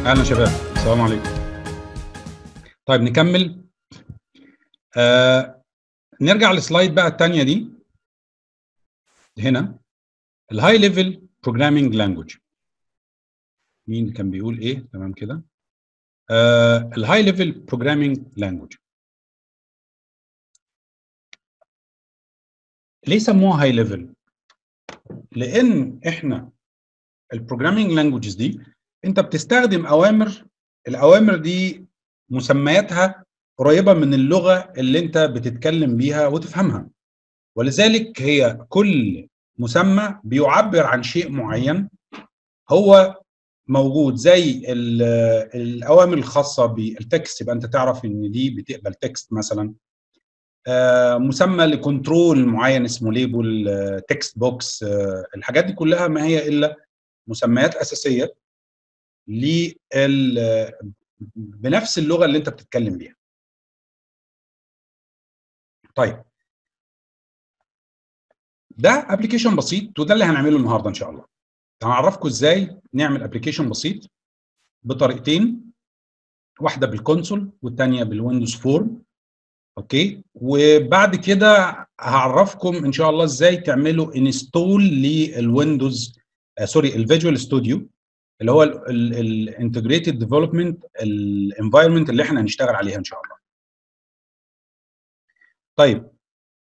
اهلا شباب السلام عليكم طيب نكمل آه نرجع للسلايد بقى الثانيه دي هنا الهاي ليفل بروجرامينج لانجوج مين كان بيقول ايه تمام كده آه الهاي ليفل بروجرامينج لانجوج ليه سموها هاي ليفل لان احنا البروجرامينج لانجوجز دي انت بتستخدم اوامر الاوامر دي مسمياتها قريبه من اللغه اللي انت بتتكلم بيها وتفهمها ولذلك هي كل مسمى بيعبر عن شيء معين هو موجود زي الاوامر الخاصه بالتكست يبقى انت تعرف ان دي بتقبل تكست مثلا آه مسمى لكنترول معين اسمه ليبل تكست بوكس آه الحاجات دي كلها ما هي الا مسميات اساسيه لل بنفس اللغه اللي انت بتتكلم بيها. طيب ده ابلكيشن بسيط وده اللي هنعمله النهارده ان شاء الله. هنعرفكم ازاي نعمل ابلكيشن بسيط بطريقتين واحده بالكونسول والثانيه بالويندوز فورم اوكي وبعد كده هعرفكم ان شاء الله ازاي تعملوا انستول للويندوز آه سوري الفيجوال ستوديو اللي هو الانتجريتد ديفلوبمنت الانفايرمنت اللي احنا هنشتغل عليها ان شاء الله. طيب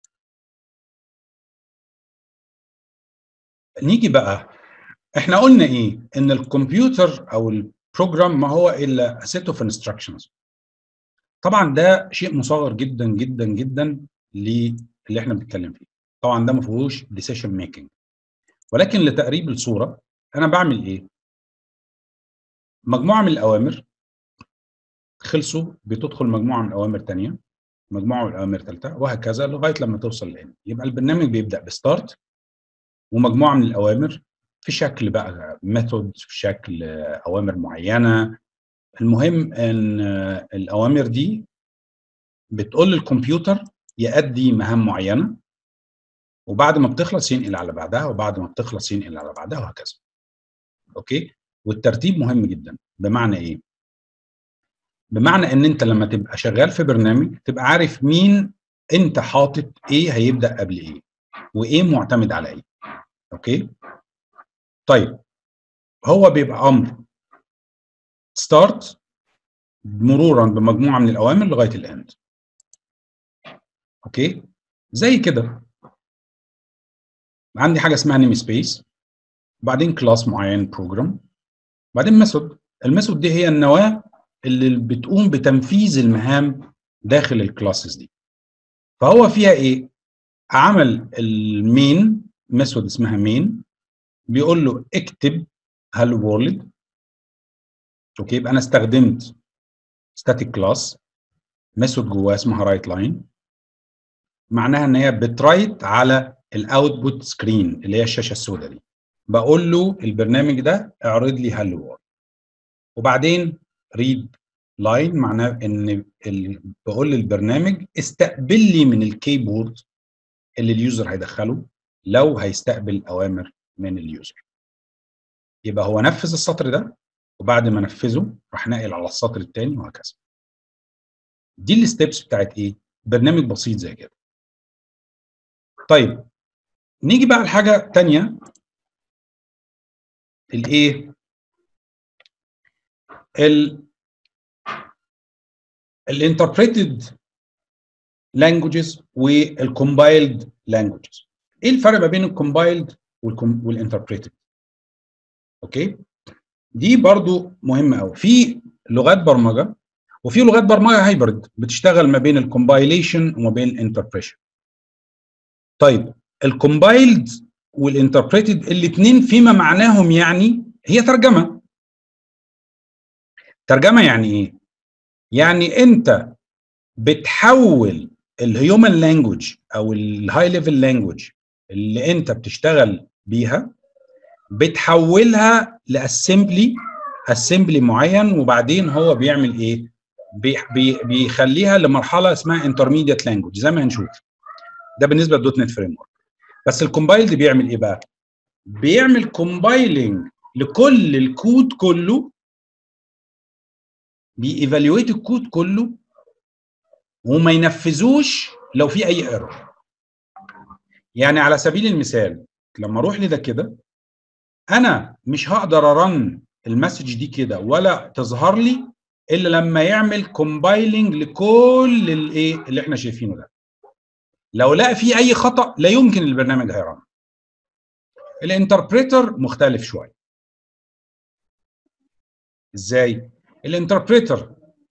نيجي بقى احنا قلنا ايه؟ ان الكمبيوتر او البروجرام ما هو الا سيت اوف انستراكشنز. طبعا ده شيء مصغر جدا جدا جدا للي احنا بنتكلم فيه. طبعا ده ما فيهوش ديسيشن ميكنج. ولكن لتقريب الصوره انا بعمل ايه؟ مجموعه من الاوامر خلصوا بتدخل مجموعه من الاوامر ثانيه مجموعه من الاوامر ثالثه وهكذا لغايه لما توصل لان يبقى البرنامج بيبدا بستارت ومجموعه من الاوامر في شكل بقى ميثود في شكل اوامر معينه المهم ان الاوامر دي بتقول للكمبيوتر يأدي مهام معينه وبعد ما بتخلص ينقل على بعدها وبعد ما بتخلص ينقل على بعدها وهكذا اوكي والترتيب مهم جدا بمعنى ايه بمعنى ان انت لما تبقى شغال في برنامج تبقى عارف مين انت حاطط ايه هيبدا قبل ايه وايه معتمد على ايه اوكي طيب هو بيبقى امر ستارت مرورا بمجموعه من الاوامر لغايه الاند اوكي زي كده عندي حاجه اسمها نيم سبيس بعدين كلاس معين بروجرام بعدين ميثود الميثود دي هي النواه اللي بتقوم بتنفيذ المهام داخل الكلاسز دي فهو فيها ايه عمل المين ميثود اسمها مين بيقول له اكتب هالو وورلد اوكي يبقى انا استخدمت ستاتيك كلاس ميثود جواه اسمها رايت لاين معناها ان هي بترايت على الاوتبوت سكرين اللي هي الشاشه السوداء دي بقول له البرنامج ده اعرض لي هالو وورلد وبعدين ريد لاين معناه ان بقول للبرنامج استقبل لي من الكيبورد اللي اليوزر هيدخله لو هيستقبل اوامر من اليوزر يبقى هو نفذ السطر ده وبعد ما نفذه راح ناقل على السطر الثاني وهكذا دي الستبس بتاعت ايه برنامج بسيط زي كده طيب نيجي بقى لحاجه ثانيه الايه ال الانتربريتد لانجوجز والكومبايلد لانجوجز ايه الفرق ما بين الكومبايلد والانتربريتد اوكي دي برضو مهمه قوي في لغات برمجه وفي لغات برمجه هايبرد بتشتغل ما بين الكومبايليشن وما بين الانتربريشن طيب الكومبايلد والانتربريتد الاثنين فيما معناهم يعني هي ترجمه ترجمه يعني ايه يعني انت بتحول الهيومن لانجوج او الهاي ليفل لانجوج اللي انت بتشتغل بيها بتحولها لاسمبلي اسمبلي معين وبعدين هو بيعمل ايه بي بي بيخليها لمرحله اسمها انترميديت لانجوج زي ما هنشوف ده بالنسبه للدوت نت فريم ورك بس الكومبايلد بيعمل ايه بقى بيعمل كومبايلنج لكل الكود كله بييفالويت الكود كله وما ينفذوش لو في اي ايرور يعني على سبيل المثال لما اروح لده كده انا مش هقدر ارن المسج دي كده ولا تظهر لي الا لما يعمل كومبايلنج لكل الايه اللي احنا شايفينه ده لو لقى في اي خطا لا يمكن البرنامج هيرن الانتربريتر مختلف شويه ازاي الانتربريتر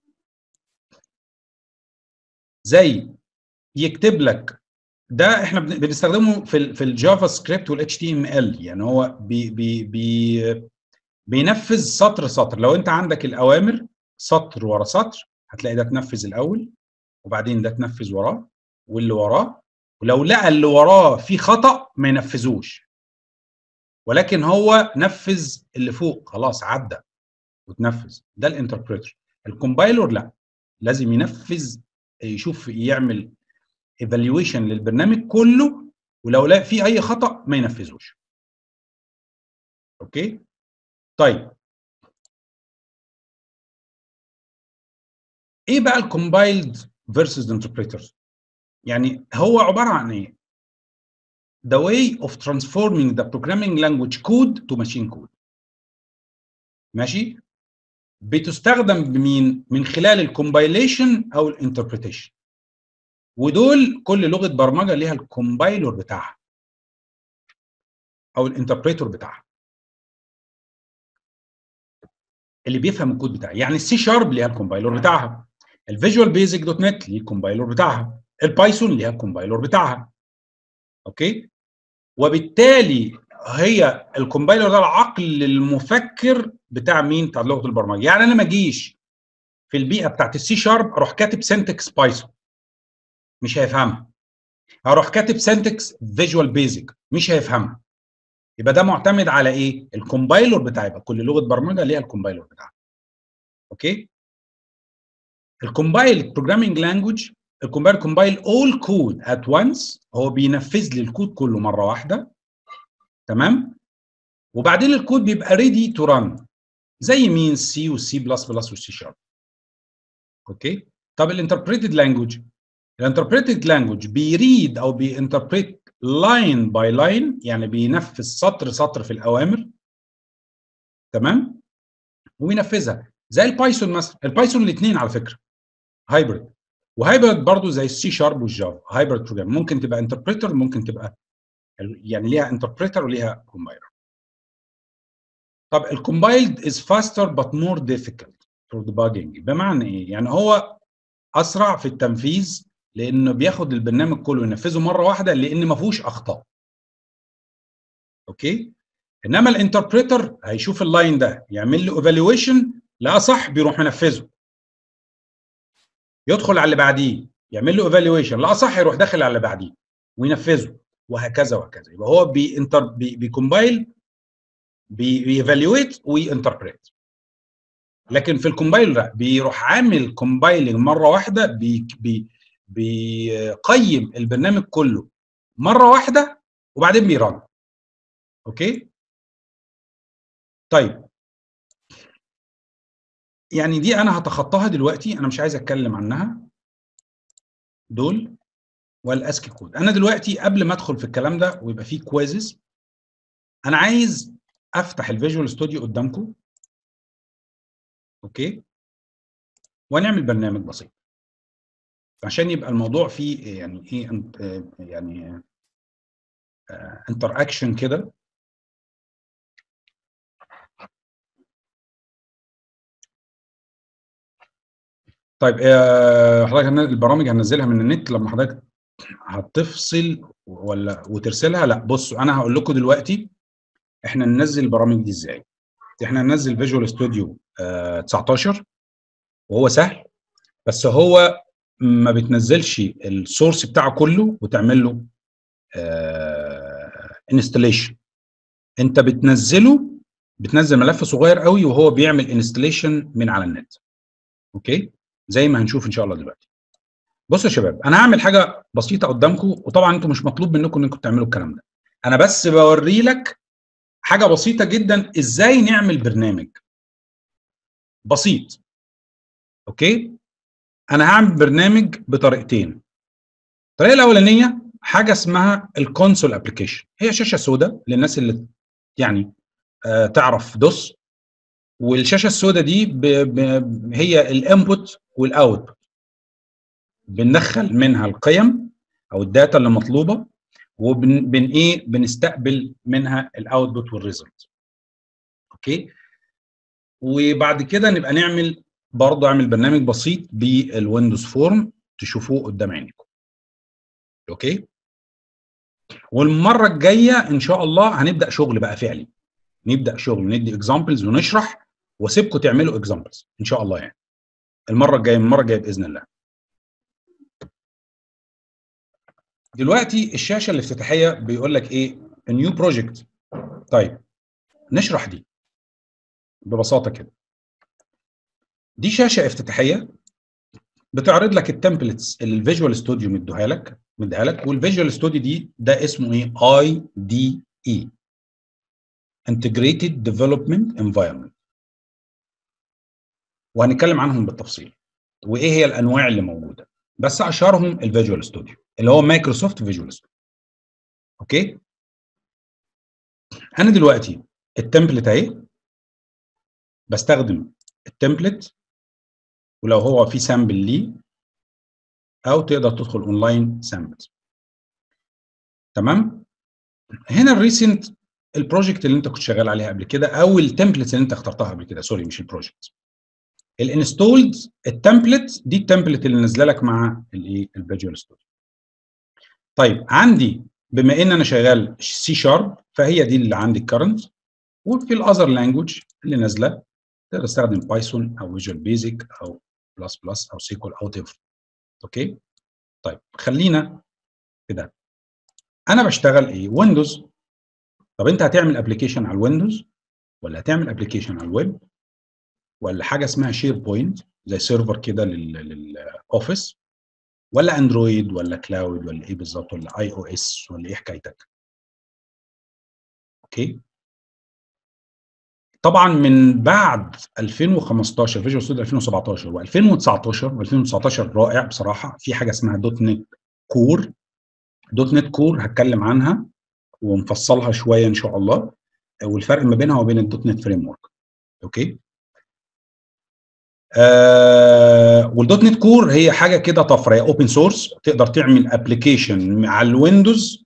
زي يكتب لك ده احنا بنستخدمه في في الجافا سكريبت والاتش تي ام ال يعني هو بي بي بي بينفذ سطر سطر لو انت عندك الاوامر سطر ورا سطر هتلاقي ده تنفذ الاول وبعدين ده تنفذ وراه واللي وراه ولو لقى اللي وراه في خطا ما ينفذوش ولكن هو نفذ اللي فوق خلاص عدى وتنفذ ده الانتربريتر الكومبايلر لا لازم ينفذ يشوف يعمل ايفالويشن للبرنامج كله ولو لقى فيه اي خطا ما ينفذوش اوكي طيب ايه بقى الكومبايلد فيرسز انتربريترز يعني هو عباره عن ايه the way of transforming the programming language code to machine code ماشي بتستخدم بمين من خلال الكومبايليشن او الانتربريتيشن ودول كل لغه برمجه ليها الكومبايلر بتاعها او الانتربريتور بتاعها اللي بيفهم الكود بتاعي يعني السي شارب ليها الكومبايلر بتاعها الفيجوال بيزك دوت نت ليه الكومبايلر بتاعها البايثون ليها الكومبايلر بتاعها اوكي وبالتالي هي الكومبايلر ده العقل المفكر بتاع مين بتاع لغه البرمجه يعني انا ما اجيش في البيئه بتاعت السي شارب اروح كاتب سنتكس بايثون مش هيفهمها هروح كاتب سنتكس فيجوال بيزك مش هيفهمها يبقى ده معتمد على ايه الكومبايلر بتاعي يبقى كل لغه برمجه ليها الكومبايلر بتاعها اوكي الكومبايل بروجرامينج لانجوج الكومبايل كومبايل اول كود ات وانس هو بينفذ لي الكود كله مره واحده تمام وبعدين الكود بيبقى ريدي تو ران زي مين سي والسي بلس بلس والسي شارب اوكي طب الانتربريتد لانجوج الانتربريتد لانجوج بيريد او بينتربريت لاين باي لاين يعني بينفذ سطر سطر في الاوامر تمام وينفذها زي البايثون مثلا البايثون الاثنين على فكره هايبرد وهايبرد برضو زي السي شارب والجافا هايبرد بروجرام ممكن تبقى انتربريتر ممكن تبقى يعني ليها انتربريتر وليها كومبايلر طب الكومبايلد از فاستر بت مور difficult فور debugging بمعنى ايه يعني هو اسرع في التنفيذ لانه بياخد البرنامج كله ينفذه مره واحده لان ما فيهوش اخطاء اوكي انما الانتربريتر هيشوف اللاين ده يعمل له ايفالويشن لا صح بيروح منفذه يدخل على اللي بعديه يعمل له ايفالويشن لا صح يروح داخل على اللي بعديه وينفذه وهكذا وهكذا يبقى هو بينتر بي بيكومبايل بييفالويت وينتربريت لكن في الكومبايل لا بيروح عامل كومبايلنج مره واحده بي بي بيقيم البرنامج كله مره واحده وبعدين بيرن اوكي طيب يعني دي انا هتخطاها دلوقتي انا مش عايز اتكلم عنها دول والاسكي كود انا دلوقتي قبل ما ادخل في الكلام ده ويبقى فيه كويزز انا عايز افتح الفيجوال ستوديو قدامكم اوكي ونعمل برنامج بسيط عشان يبقى الموضوع فيه يعني ايه يعني انتر اكشن كده طيب حضرتك البرامج هننزلها من النت لما حضرتك هتفصل ولا وترسلها لا بصوا انا هقول لكم دلوقتي احنا ننزل البرامج دي ازاي احنا ننزل فيجوال ستوديو 19 وهو سهل بس هو ما بتنزلش السورس بتاعه كله وتعمل له انستليشن انت بتنزله بتنزل ملف صغير قوي وهو بيعمل انستليشن من على النت اوكي زي ما هنشوف ان شاء الله دلوقتي بصوا يا شباب انا هعمل حاجه بسيطه قدامكم وطبعا انتم مش مطلوب منكم انكم تعملوا الكلام ده انا بس بوري لك حاجه بسيطه جدا ازاي نعمل برنامج بسيط اوكي انا هعمل برنامج بطريقتين الطريقه الاولانيه حاجه اسمها الكونسول ابلكيشن هي شاشه سوداء للناس اللي يعني آه تعرف دوس والشاشه السوداء دي ب ب هي الانبوت والاوتبوت بندخل منها القيم او الداتا اللي مطلوبه وبن بن ايه بنستقبل منها الاوتبوت والريزلت اوكي وبعد كده نبقى نعمل برضه اعمل برنامج بسيط بالويندوز فورم تشوفوه قدام عينيكم اوكي والمره الجايه ان شاء الله هنبدا شغل بقى فعلي نبدا شغل ندي اكزامبلز ونشرح واسيبكم تعملوا اكزامبلز ان شاء الله يعني المره الجايه المره الجايه باذن الله دلوقتي الشاشه الافتتاحيه بيقول لك ايه نيو بروجكت طيب نشرح دي ببساطه كده دي شاشه افتتاحيه بتعرض لك التمبلتس اللي الفيجوال ستوديو مديها لك مديها لك والفيجوال ستوديو دي ده اسمه ايه اي دي اي انتجريتد ديفلوبمنت انفايرمنت وهنتكلم عنهم بالتفصيل وايه هي الانواع اللي موجوده بس اشهرهم الفيجوال ستوديو اللي هو مايكروسوفت فيجوال ستوديو اوكي انا دلوقتي التمبلت اهي بستخدم التمبلت ولو هو في سامبل ليه او تقدر تدخل اونلاين سامبل تمام هنا الريسنت البروجكت اللي انت كنت شغال عليها قبل كده او التمبلتس اللي انت اخترتها قبل كده سوري مش البروجكت الانستولد التمبلت دي التمبلت اللي نازله لك مع الايه الفيجوال ستوديو طيب عندي بما ان انا شغال سي شارب فهي دي اللي عندي الكرنت وفي الاذر لانجوج اللي نازله تقدر تستخدم بايثون او فيجوال بيزك او بلس بلس او سيكول او تيفر اوكي طيب خلينا كده انا بشتغل ايه ويندوز طب انت هتعمل ابلكيشن على الويندوز ولا هتعمل ابلكيشن على الويب ولا حاجه اسمها شير بوينت زي سيرفر كده للاوفيس ولا اندرويد ولا كلاود ولا ايه بالظبط ولا اي او اس ولا ايه حكايتك اوكي طبعا من بعد 2015 فيجوال ستوديو 2017 و2019 و2019 رائع بصراحه في حاجه اسمها دوت نت كور دوت نت كور هتكلم عنها ومفصلها شويه ان شاء الله والفرق ما بينها وبين الدوت نت فريم ورك اوكي آه والدوت نت كور هي حاجه كده طفره هي اوبن سورس تقدر تعمل ابلكيشن على الويندوز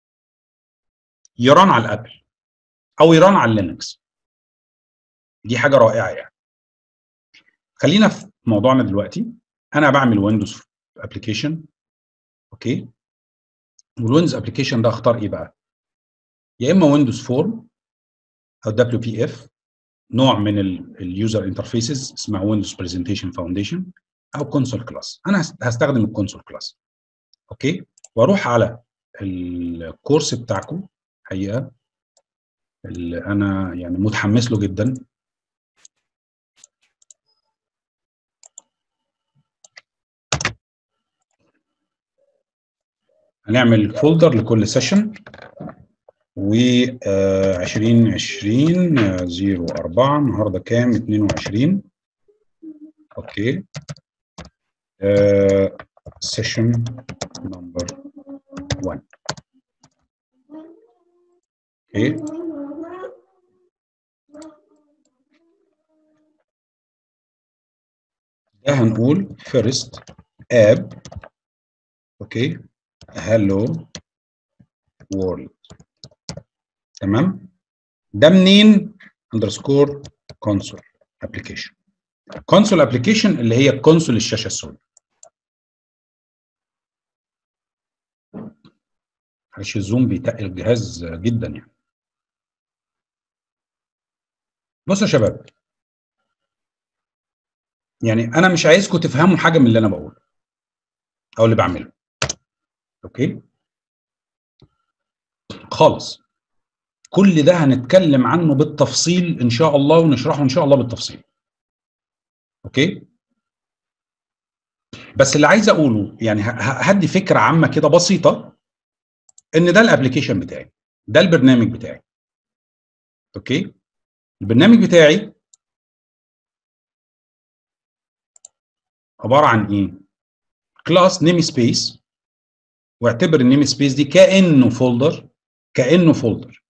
يران على الابل او يران على اللينكس دي حاجه رائعه يعني خلينا في موضوعنا دلوقتي انا بعمل ويندوز ابلكيشن اوكي والويندوز ابلكيشن ده اختار ايه بقى يا اما ويندوز فورم او دبليو بي اف نوع من اليوزر انترفيسز اسمها ويندوز برزنتيشن فاونديشن او كونسول كلاس انا هستخدم الكونسول كلاس اوكي واروح على الكورس بتاعكم حقيقه اللي انا يعني متحمس له جدا هنعمل فولدر لكل سيشن و 2020 04 النهارده كام 22 اوكي سيشن نمبر 1 اوكي ده هنقول first app اوكي hello world تمام ده منين اندرسكور كونسول ابلكيشن كونسول ابلكيشن اللي هي كونسول الشاشه السوداء معلش الزوم بيتقل الجهاز جدا يعني بصوا يا شباب يعني انا مش عايزكم تفهموا حاجه من اللي انا بقوله او اللي بعمله اوكي خالص كل ده هنتكلم عنه بالتفصيل ان شاء الله ونشرحه ان شاء الله بالتفصيل اوكي بس اللي عايز اقوله يعني هدي فكره عامه كده بسيطه ان ده الابلكيشن بتاعي ده البرنامج بتاعي اوكي البرنامج بتاعي عباره عن ايه كلاس نيم سبيس واعتبر النيم سبيس دي كانه فولدر كانه فولدر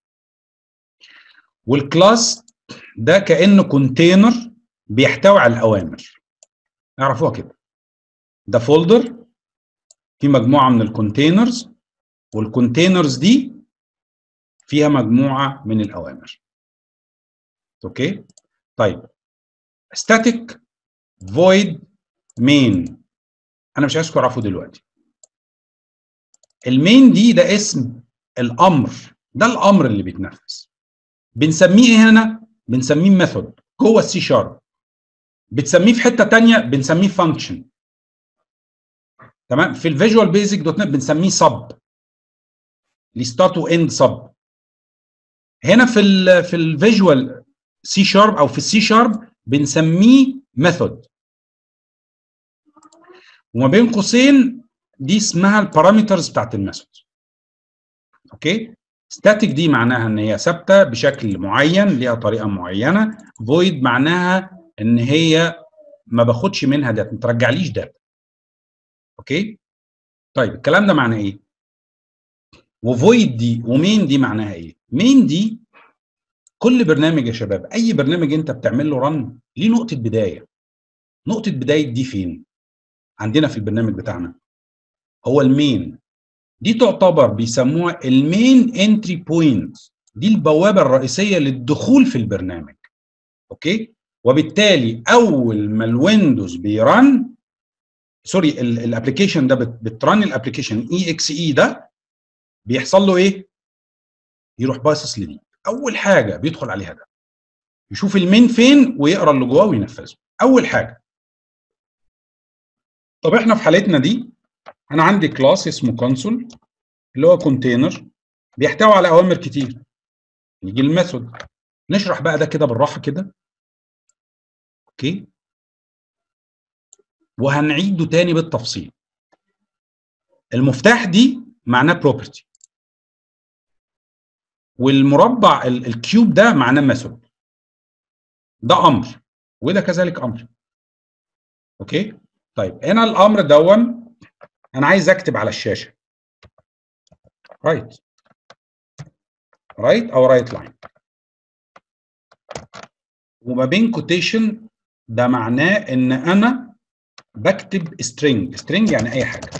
والكلاس ده كانه كونتينر بيحتوي على الاوامر اعرفوها كده ده فولدر في مجموعه من الكونتينرز والكونتينرز دي فيها مجموعه من الاوامر اوكي طيب static void main انا مش عايزكم تعرفوا دلوقتي المين دي ده اسم الامر ده الامر اللي بيتنفذ بنسميه ايه هنا بنسميه ميثود جوه السي شارب بتسميه في حته ثانيه بنسميه فانكشن تمام في الفيجوال بيزك دوت نت بنسميه سب ستارت واند سب هنا في ال في الفيجوال سي شارب او في السي شارب بنسميه ميثود وما بين قوسين دي اسمها البارامترز بتاعت الميثود اوكي ستاتيك دي معناها ان هي ثابته بشكل معين ليها طريقه معينه فويد معناها ان هي ما باخدش منها داتا ما ترجعليش داتا اوكي طيب الكلام ده معناه ايه وفويد دي ومين دي معناها ايه مين دي كل برنامج يا شباب اي برنامج انت بتعمل له رن ليه نقطه بدايه نقطه بدايه دي فين عندنا في البرنامج بتاعنا هو المين دي تعتبر بيسموها المين انتري بوينت دي البوابه الرئيسيه للدخول في البرنامج اوكي وبالتالي اول ما الويندوز بيرن سوري الابلكيشن ده بترن الابلكيشن اي اكس اي ده بيحصل له ايه يروح باصص لدي اول حاجه بيدخل عليها ده يشوف المين فين ويقرا اللي جواه وينفذه اول حاجه طب احنا في حالتنا دي انا عندي كلاس اسمه كونسول اللي هو كونتينر بيحتوي على اوامر كتير نيجي الميثود نشرح بقى ده كده بالراحه كده اوكي وهنعيده تاني بالتفصيل المفتاح دي معناه بروبرتي والمربع الكيوب ده معناه ميثود ده امر وده كذلك امر اوكي طيب هنا الامر دون انا عايز اكتب على الشاشه رايت رايت او رايت لاين وما بين كوتيشن ده معناه ان انا بكتب string string يعني اي حاجه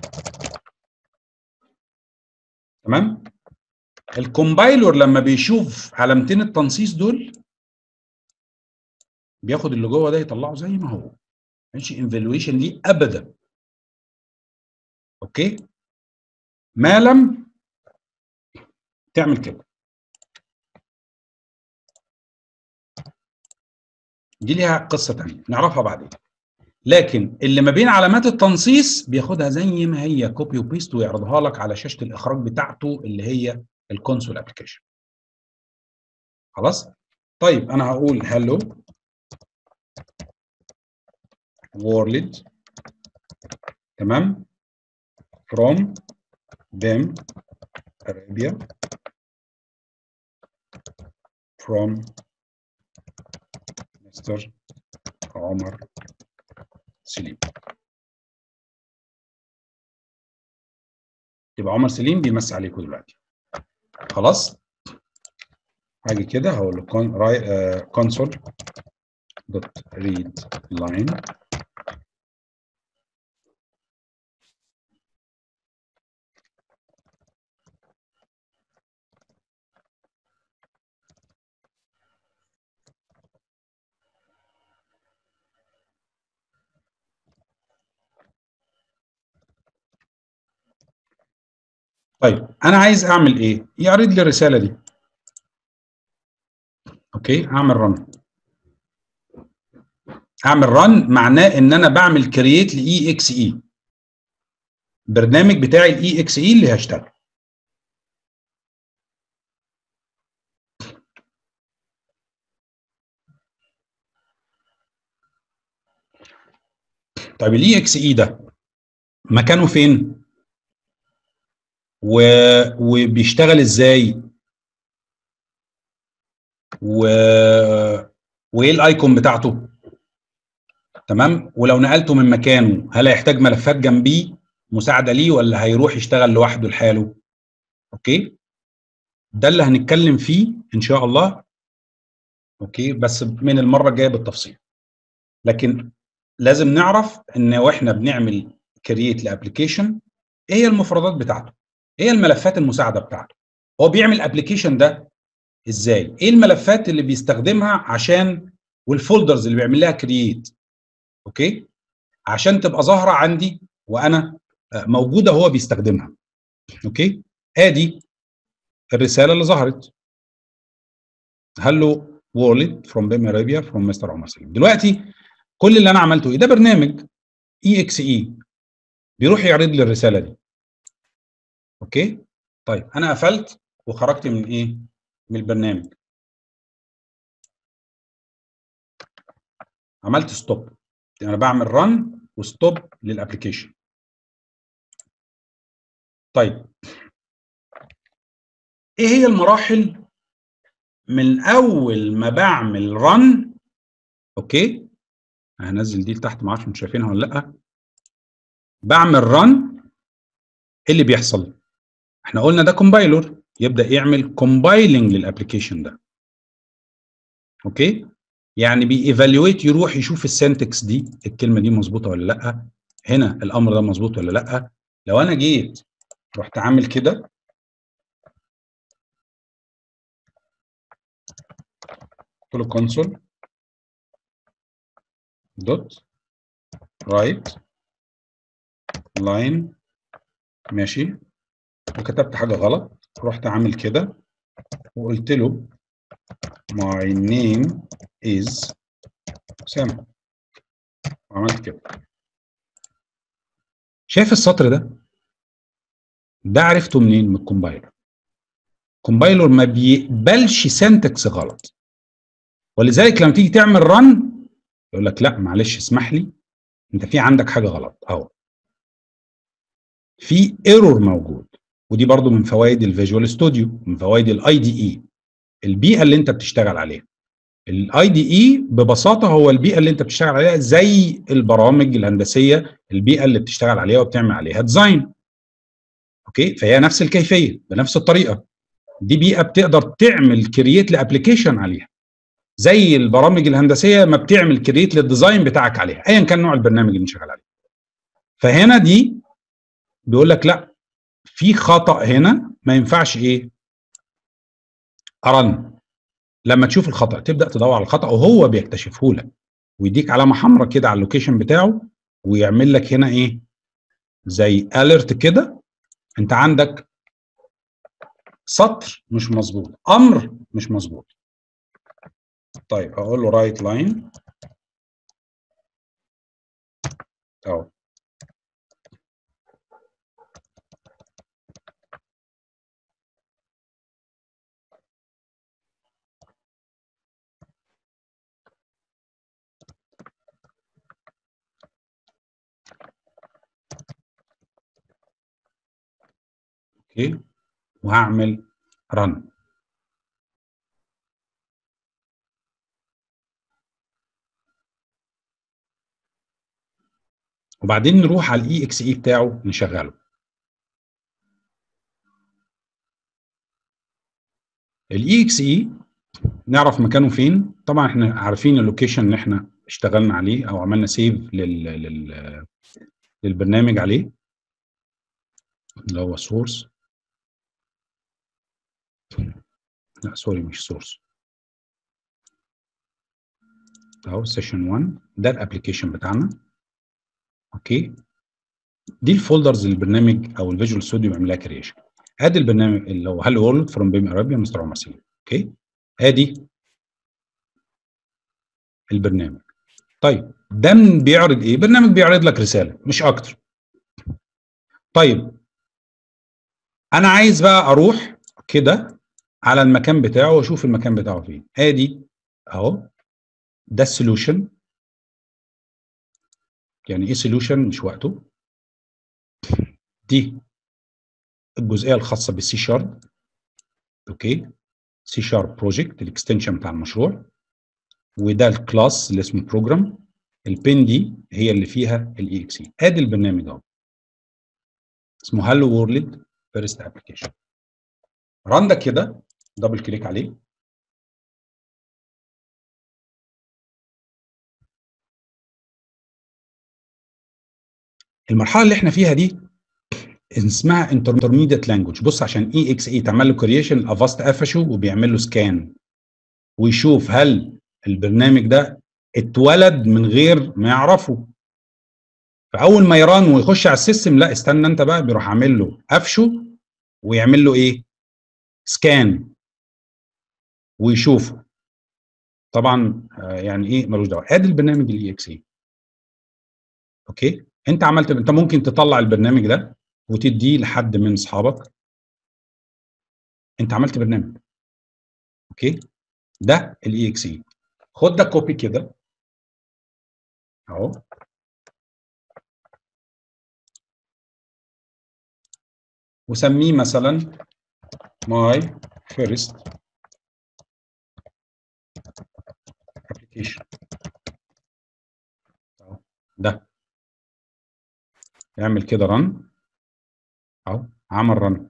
تمام الكومبايلر لما بيشوف علامتين التنصيص دول بياخد اللي جوه ده يطلعه زي ما هو ماشي انفالويشن ليه ابدا اوكي ما لم تعمل كده دي ليها قصه ثانيه نعرفها بعدين لكن اللي ما بين علامات التنصيص بياخدها زي ما هي كوبي وبيست ويعرضها لك على شاشه الاخراج بتاعته اللي هي الكونسول ابلكيشن خلاص طيب انا هقول هلو world تمام from them Arabia from Mr. عمر سليم يبقى عمر سليم بيمسي عليكم دلوقتي خلاص هاجي كده هقول له console دوت read line طيب انا عايز اعمل ايه يعرض لي الرساله دي اوكي هعمل رن هعمل رن معناه ان انا بعمل كرييت لاي اكس اي برنامج بتاعي الاي اكس اي اللي هشتغل طيب الاي اكس اي ده مكانه فين و... وبيشتغل ازاي و... وايه الايكون بتاعته تمام ولو نقلته من مكانه هل هيحتاج ملفات جنبيه مساعده ليه ولا هيروح يشتغل لوحده لحاله اوكي ده اللي هنتكلم فيه ان شاء الله اوكي بس من المره الجايه بالتفصيل لكن لازم نعرف ان واحنا بنعمل كرييت لابلكيشن ايه هي المفردات بتاعته ايه هي الملفات المساعده بتاعته هو بيعمل الابلكيشن ده ازاي ايه الملفات اللي بيستخدمها عشان والفولدرز اللي بيعمل لها كرييت اوكي عشان تبقى ظاهره عندي وانا موجوده هو بيستخدمها اوكي ادي الرساله اللي ظهرت هلو وولد فروم بيم ارابيا فروم مستر عمر سليم دلوقتي كل اللي انا عملته ايه ده برنامج اي اكس اي بيروح يعرض لي الرساله دي اوكي طيب انا قفلت وخرجت من ايه من البرنامج عملت ستوب انا بعمل رن وستوب للابلكيشن طيب ايه هي المراحل من اول ما بعمل رن اوكي هنزل دي لتحت ما اعرفش انتوا شايفينها ولا لا بعمل رن ايه اللي بيحصل احنا قلنا ده كومبايلر يبدا يعمل كومبايلنج للابلكيشن ده اوكي يعني بييفالويت يروح يشوف السنتكس دي الكلمه دي مظبوطه ولا لا هنا الامر ده مظبوط ولا لا لو انا جيت رحت عامل كده قلت له كونسول دوت رايت لاين ماشي وكتبت حاجه غلط رحت عامل كده وقلت له my name is سامح وعملت كده شايف السطر ده ده عرفته منين من الكومبايلر الكومبايلر ما بيقبلش سنتكس غلط ولذلك لما تيجي تعمل رن يقول لك لا معلش اسمح لي انت في عندك حاجه غلط اهو في ايرور موجود ودي برضو من فوائد الفيجوال ستوديو من فوائد الاي دي اي البيئه اللي انت بتشتغل عليها الاي دي اي ببساطه هو البيئه اللي انت بتشتغل عليها زي البرامج الهندسيه البيئه اللي بتشتغل عليها وبتعمل عليها ديزاين اوكي فهي نفس الكيفيه بنفس الطريقه دي بيئه بتقدر تعمل كرييت لابلكيشن عليها زي البرامج الهندسيه ما بتعمل كرييت للديزاين بتاعك عليها ايا كان نوع البرنامج اللي شغال عليه فهنا دي بيقول لك لا في خطا هنا ما ينفعش ايه ارن لما تشوف الخطا تبدا تدور على الخطا وهو بيكتشفه لك ويديك علامه حمراء كده على اللوكيشن بتاعه ويعمل لك هنا ايه زي اليرت كده انت عندك سطر مش مظبوط امر مش مظبوط طيب اقول له رايت لاين اهو اوكي وهعمل رن وبعدين نروح على الاي اكس اي بتاعه نشغله الاي اكس اي نعرف مكانه فين طبعا احنا عارفين اللوكيشن اللي احنا اشتغلنا عليه او عملنا سيف لل... لل... للبرنامج عليه اللي هو سورس لا سوري مش سورس اهو سيشن 1 ده الابلكيشن بتاعنا اوكي دي الفولدرز اللي البرنامج او الفيجوال ستوديو بيعمل لها كريشن ادي البرنامج اللي هو هالو وورلد فروم بيم ارابيا مستر عمر سليم اوكي ادي البرنامج طيب ده بيعرض ايه برنامج بيعرض لك رساله مش اكتر طيب انا عايز بقى اروح كده على المكان بتاعه واشوف المكان بتاعه فين ادي اهو ده السولوشن يعني ايه سولوشن مش وقته دي الجزئيه الخاصه بالسي شارب اوكي سي شارب بروجكت الاكستنشن بتاع المشروع وده الكلاس اللي اسمه بروجرام البين دي هي اللي فيها الاي اكس اي ادي البرنامج اهو اسمه هالو وورلد فيرست ابلكيشن ران ده كده دبل كليك عليه المرحله اللي احنا فيها دي اسمها انترميديت لانجوج بص عشان اي اكس اي تعمل له كرييشن افاست قفشه وبيعمل له سكان ويشوف هل البرنامج ده اتولد من غير ما يعرفه فاول ما يران ويخش على السيستم لا استنى انت بقى بيروح عامل له قفشه ويعمل له ايه سكان ويشوفه طبعا يعني ايه ملوش دعوه ادي البرنامج الاي اكس اي اوكي انت عملت انت ممكن تطلع البرنامج ده وتديه لحد من اصحابك انت عملت برنامج اوكي ده الاي اكس اي خد ده كوبي كده اهو وسميه مثلا my first application ده يعمل كده رن اهو عمل رن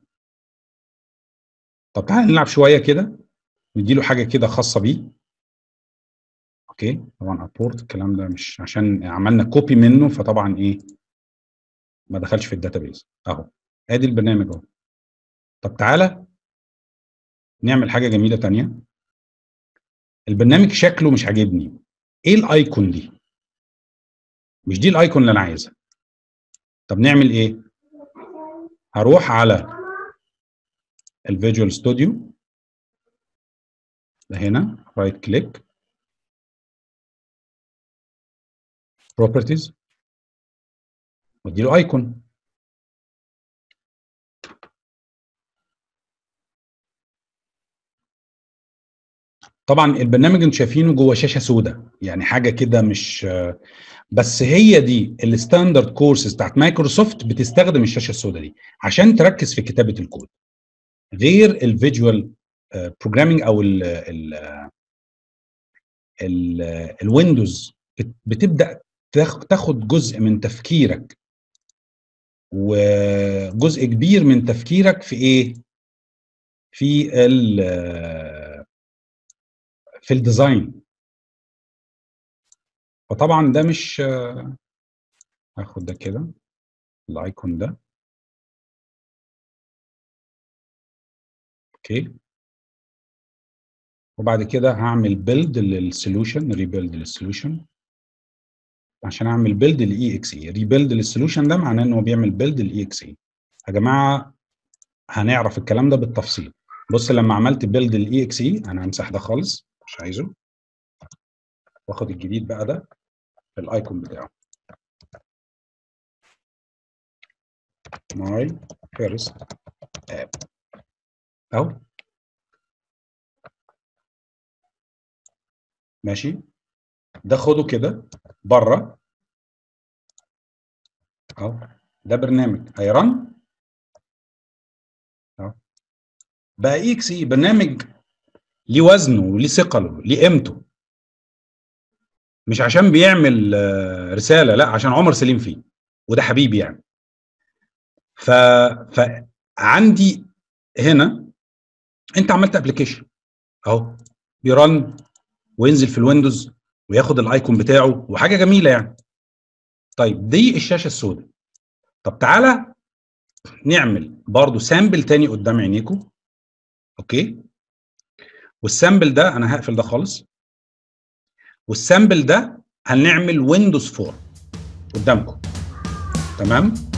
طب تعالى نلعب شويه كده نديله حاجه كده خاصه بيه اوكي طبعا ابورت الكلام ده مش عشان عملنا كوبي منه فطبعا ايه ما دخلش في الداتابيز اهو ادي البرنامج اهو طب تعالى نعمل حاجه جميله تانية البرنامج شكله مش عاجبني ايه الايكون دي مش دي الايكون اللي انا عايزها طب نعمل ايه هروح على الفيجوال ستوديو هنا رايت كليك بروبرتيز وادي له ايكون طبعا البرنامج انتوا شايفينه جوه شاشه سوداء يعني حاجه كده مش بس هي دي الستاندرد كورسز بتاعت مايكروسوفت بتستخدم الشاشه السوداء دي عشان تركز في كتابه الكود غير الفيجوال بروجرامينج او ال ال ال الويندوز بتبدا تاخد جزء من تفكيرك وجزء كبير من تفكيرك في ايه في ال في الديزاين فطبعا ده مش هاخد ده كده الايكون ده اوكي وبعد كده هعمل بيلد للسوليوشن ريبيلد للسوليوشن عشان اعمل بيلد للاي اكس اي ريبيلد للسوليوشن ده معناه ان هو بيعمل بيلد للاي اكس اي يا جماعه هنعرف الكلام ده بالتفصيل بص لما عملت بيلد للاي اكس اي انا همسح ده خالص مش عايزه واخد الجديد بقى ده الايكون بتاعه my first app اهو ماشي ده خده كده بره اهو ده برنامج هيرن اهو بقى اي اكس اي برنامج ليه وزنه وليه ثقله ليه قيمته مش عشان بيعمل رساله لا عشان عمر سليم فيه وده حبيبي يعني ف فعندي هنا انت عملت ابلكيشن اهو بيرن وينزل في الويندوز وياخد الايكون بتاعه وحاجه جميله يعني طيب دي الشاشه السوداء طب تعالى نعمل برضو سامبل تاني قدام عينيكم اوكي والسامبل ده انا هقفل ده خالص والسامبل ده هنعمل ويندوز 4 قدامكم تمام